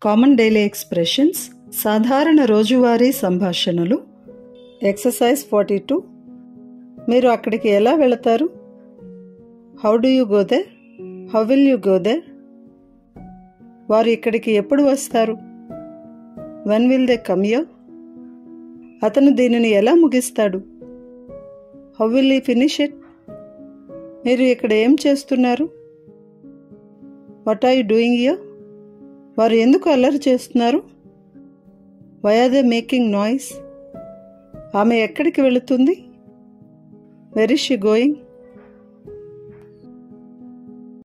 common daily expressions సాధారణ రోజువారీ సంభాషణలు ఎక్సర్సైజ్ ఫార్టీ టూ మీరు అక్కడికి ఎలా వెళతారు how do you go there how will you go there వారు ఇక్కడికి ఎప్పుడు వస్తారు when will they come here అతను దీనిని ఎలా ముగిస్తాడు how will he finish it మీరు ఇక్కడ ఏం చేస్తున్నారు what are you doing here వారు ఎందుకు అల్లరి చేస్తున్నారు why are they making noise ఆమె ఎక్కడికి వెళుతుంది వెర్ ఇస్ షీ గోయింగ్